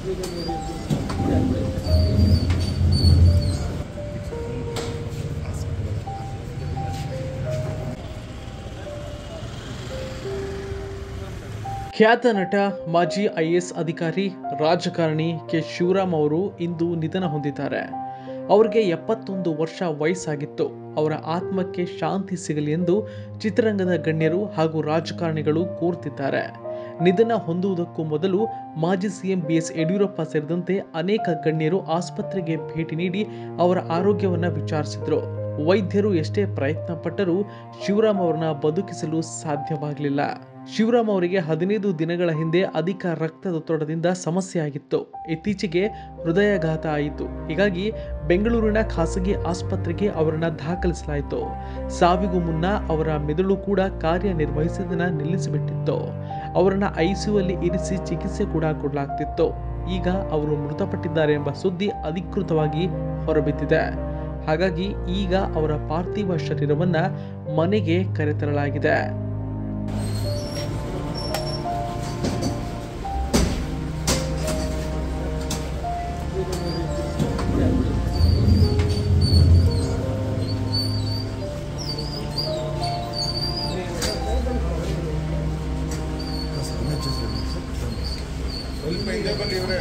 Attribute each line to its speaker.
Speaker 1: ಖ್ಯಾತ ನಟ ಮಾಜಿ ಐಎಎಸ್ ಅಧಿಕಾರಿ ರಾಜಕಾರಣಿ ಕೆ ಶಿವರಾಮ್ ಅವರು ಇಂದು ನಿಧನ ಹೊಂದಿದ್ದಾರೆ ಅವರಿಗೆ ಎಪ್ಪತ್ತೊಂದು ವರ್ಷ ವಯಸ್ಸಾಗಿತ್ತು ಅವರ ಆತ್ಮಕ್ಕೆ ಶಾಂತಿ ಸಿಗಲಿ ಎಂದು ಚಿತ್ರರಂಗದ ಗಣ್ಯರು ಹಾಗೂ ರಾಜಕಾರಣಿಗಳು ಕೋರ್ತಿದ್ದಾರೆ ನಿಧನ ಹೊಂದುವುದಕ್ಕೂ ಮೊದಲು ಮಾಜಿ ಸಿಎಂ ಬಿಎಸ್ ಯಡಿಯೂರಪ್ಪ ಸೇರಿದಂತೆ ಅನೇಕ ಗಣ್ಯರು ಆಸ್ಪತ್ರೆಗೆ ಭೇಟಿ ನೀಡಿ ಅವರ ಆರೋಗ್ಯವನ್ನು ವಿಚಾರಿಸಿದರು ವೈದ್ಯರು ಎಷ್ಟೇ ಪ್ರಯತ್ನ ಪಟ್ಟರೂ ಶಿವರಾಮ್ ಅವರನ್ನ ಬದುಕಿಸಲು ಸಾಧ್ಯವಾಗಲಿಲ್ಲ ಶಿವರಾಮ್ ಅವರಿಗೆ ಹದಿನೈದು ದಿನಗಳ ಹಿಂದೆ ಅಧಿಕ ರಕ್ತದೊತ್ತಡದಿಂದ ಸಮಸ್ಯೆ ಆಗಿತ್ತು ಇತ್ತೀಚೆಗೆ ಹೃದಯಾಘಾತ ಆಯಿತು ಹೀಗಾಗಿ ಬೆಂಗಳೂರಿನ ಖಾಸಗಿ ಆಸ್ಪತ್ರೆಗೆ ಅವರನ್ನ ದಾಖಲಿಸಲಾಯಿತು ಸಾವಿಗೂ ಮುನ್ನ ಅವರ ಮೆದುಳು ಕೂಡ ಕಾರ್ಯನಿರ್ವಹಿಸಿದ್ದನ್ನ ನಿಲ್ಲಿಸಿಬಿಟ್ಟಿತ್ತು ಅವರನ್ನ ಐಸಿಯುವಲ್ಲಿ ಇರಿಸಿ ಚಿಕಿತ್ಸೆ ಕೂಡ ಕೊಡಲಾಗ್ತಿತ್ತು ಈಗ ಅವರು ಮೃತಪಟ್ಟಿದ್ದಾರೆ ಎಂಬ ಸುದ್ದಿ ಅಧಿಕೃತವಾಗಿ ಹೊರಬಿದ್ದಿದೆ ಹಾಗಾಗಿ ಈಗ ಅವರ ಪಾರ್ಥಿವ ಶರೀರವನ್ನ ಮನೆಗೆ ಕರೆತರಲಾಗಿದೆ
Speaker 2: ಸ್ವಲ್ಪ ಹಿಂದೆ ಬನ್ನಿ ಇವರೇ